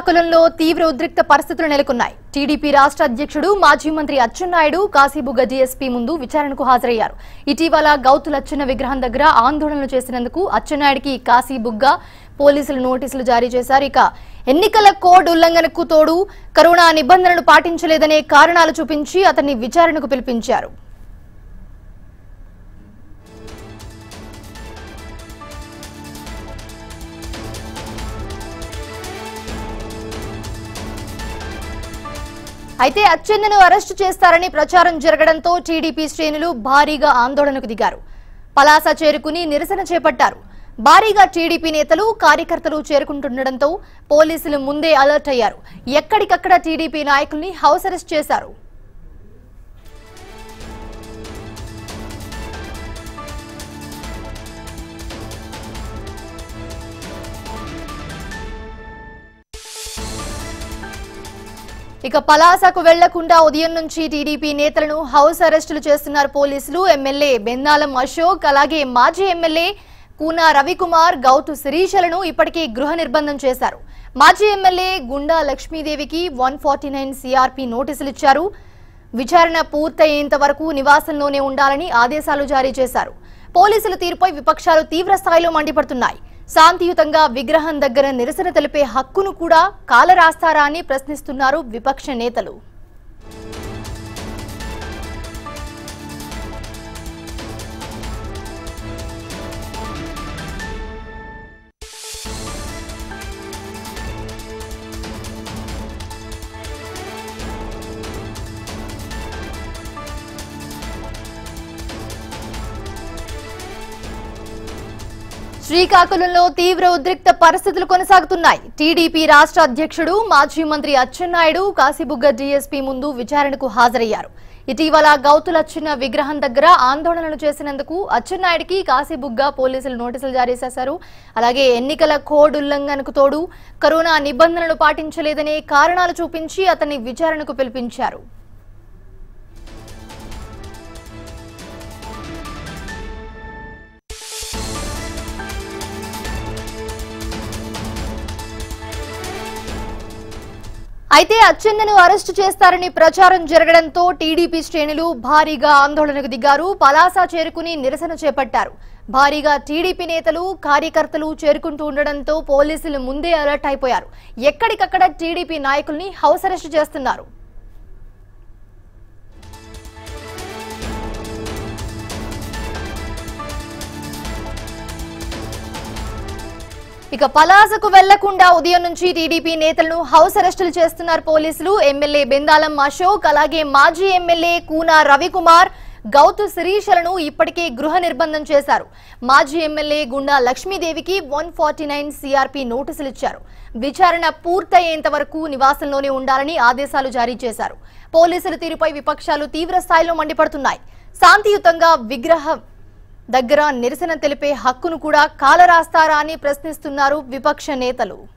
శ్రీకాకుళంలో తీవ్ర ఉద్రిక్త పరిస్థితులు నెలకొన్నాయి టీడీపీ రాష్ట్ర అధ్యక్షుడు మాజీ మంత్రి అచ్చెన్నాయుడు కాశీబుగ్గ డీఎస్పీ ముందు విచారణకు హాజరయ్యారు ఇటీవల గౌతుల అచ్చెన్న విగ్రహం దగ్గర ఆందోళనలు చేసినందుకు అచ్చెన్నాయుడికి కాశీబుగ్గ పోలీసులు నోటీసులు జారీ చేశారు ఇక ఎన్నికల కోడ్ ఉల్లంఘనకు తోడు కరోనా నిబంధనలు పాటించలేదనే కారణాలు చూపించి అతన్ని విచారణకు పిలిపించారు అయితే అచ్చెన్నను అరెస్టు చేస్తారని ప్రచారం జరగడంతో టీడీపీ శ్రేణులు భారీగా ఆందోళనకు దిగారు పలాస చేరుకుని నిరసన చేపట్టారు భారీగా టీడీపీ నేతలు కార్యకర్తలు చేరుకుంటుండటంతో పోలీసులు ముందే అలర్ట్ అయ్యారు ఎక్కడికక్కడ టీడీపీ నాయకుల్ని హౌస్ అరెస్ట్ చేశారు ఇక పలాసకు వెళ్లకుండా ఉదయం నుంచి టీడీపీ నేతలను హౌస్ అరెస్టులు చేస్తున్నారు పోలీసులు ఎమ్మెల్యే బెందాలం అశోక్ అలాగే మాజీ ఎమ్మెల్యే కూనా రవికుమార్ గౌతు శిరీషలను ఇప్పటికే గృహ నిర్బంధం చేశారు మాజీ ఎమ్మెల్యే గుండా లక్ష్మీదేవికి వన్ ఫార్టీ నైన్ సిఆర్పి నోటీసులు ఇచ్చారు విచారణ పూర్తయ్యేంత వరకు నివాసంలోనే ఉండాలని ఆదేశాలు జారీ చేశారు పోలీసుల తీరుపై విపక్షాలు తీవ్ర స్థాయిలో మండిపడుతున్నాయి శాంతియుతంగా విగ్రహం దగ్గర నిరసన తెలిపే హక్కును కూడా కాలరాస్తారా అని ప్రశ్నిస్తున్నారు విపక్ష నేతలు శ్రీకాకుళంలో తీవ్ర ఉద్రిక్త పరిస్థితులు కొనసాగుతున్నాయి టీడీపీ రాష్ట్ర అధ్యక్షుడు మాజీ మంత్రి అచ్చెన్నాయుడు కాశీబుగ్గ డీఎస్పీ ముందు విచారణకు హాజరయ్యారు ఇటీవల గౌతుల చిన్న విగ్రహం దగ్గర ఆందోళనలు చేసినందుకు అచ్చెన్నాయుడికి కాశీబుగ్గ పోలీసులు నోటీసులు జారీ చేశారు అలాగే ఎన్నికల కోడ్ ఉల్లంఘనకు తోడు కరోనా నిబంధనలు పాటించలేదనే కారణాలు చూపించి అతన్ని విచారణకు పిలిపించారు అయితే అచ్చెన్నను అరెస్టు చేస్తారని ప్రచారం జరగడంతో టీడీపీ శ్రేణులు భారీగా ఆందోళనకు దిగారు పలాస చేరుకుని నిరసన చేపట్టారు భారీగా టీడీపీ నేతలు కార్యకర్తలు చేరుకుంటూ ఉండడంతో పోలీసులు ముందే అలర్ట్ అయిపోయారు ఎక్కడికక్కడ టీడీపీ నాయకుల్ని హౌస్ అరెస్టు చేస్తున్నారు ఇక పలాసకు వెళ్లకుండా ఉదయం నుంచి టీడీపీ నేతలను హౌస్ అరెస్టులు చేస్తున్నారు పోలీసులు ఎమ్మెల్యే బెందాలం అశోక్ అలాగే మాజీ ఎమ్మెల్యే కూనా రవికుమార్ గౌతు శిరీషలను ఇప్పటికే గృహ నిర్బంధం చేశారు మాజీ ఎమ్మెల్యే గుండా లక్ష్మీదేవికి వన్ ఫార్టీ నైన్ సిఆర్పి నోటీసులు ఇచ్చారు విచారణ పూర్తయ్యేంత వరకు నివాసంలోనే ఉండాలని ఆదేశాలు జారీ చేశారు పోలీసుల తీరుపై విపక్షాలు తీవ్ర స్థాయిలో మండిపడుతున్నాయి శాంతియుతంగా విగ్రహం దగ్గర నిరసన తెలిపే హక్కును కూడా కాలరాస్తారా అని ప్రశ్నిస్తున్నారు విపక్ష నేతలు